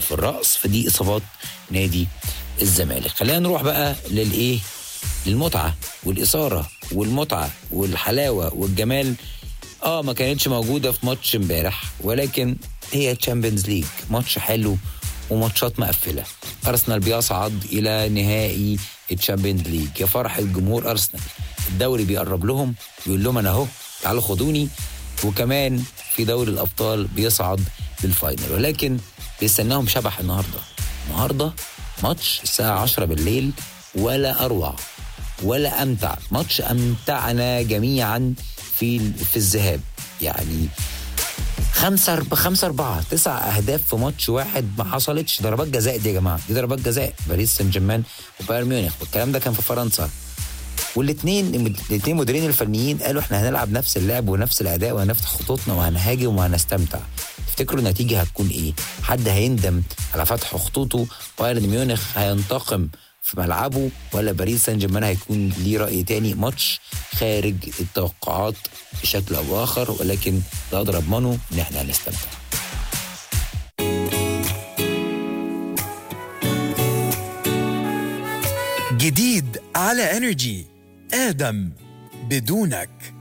في الرأس فدي إصابات نادي الزمالك خلينا نروح بقى للإيه للمتعة والإثارة والمتعة والحلاوة والجمال اه ما كانتش موجودة في ماتش امبارح ولكن هي تشامبيونز ليج ماتش حلو وماتشات مقفلة أرسنال بيصعد إلى نهائي التشامبيونز ليج يا فرح الجمهور أرسنال الدوري بيقرب لهم بيقول لهم أنا أهو تعالوا خدوني وكمان في دوري الأبطال بيصعد للفاينل ولكن بيستناهم شبح النهارده النهارده ماتش الساعة 10 بالليل ولا أروع ولا أمتع ماتش أمتعنا جميعا في في الذهاب يعني خمسة أرب- خمسة أربعة تسع أهداف في ماتش واحد ما حصلتش ضربات جزاء دي يا جماعة دي ضربات جزاء باريس سان جيرمان وبايرن ميونخ والكلام ده كان في فرنسا والاثنين الاثنين مديرين الفنيين قالوا احنا هنلعب نفس اللعب ونفس الاداء وهنفتح خطوطنا وهنهاجم وهنستمتع تفتكروا النتيجه هتكون ايه حد هيندم على فتح خطوطه بايرن ميونخ هينتقم في ملعبه ولا باريس سان جيرمان هيكون ليه راي تاني ماتش خارج التوقعات بشكل او باخر ولكن لا اقدر اضمنه ان احنا هنستمتع جديد على انرجي ادم بدونك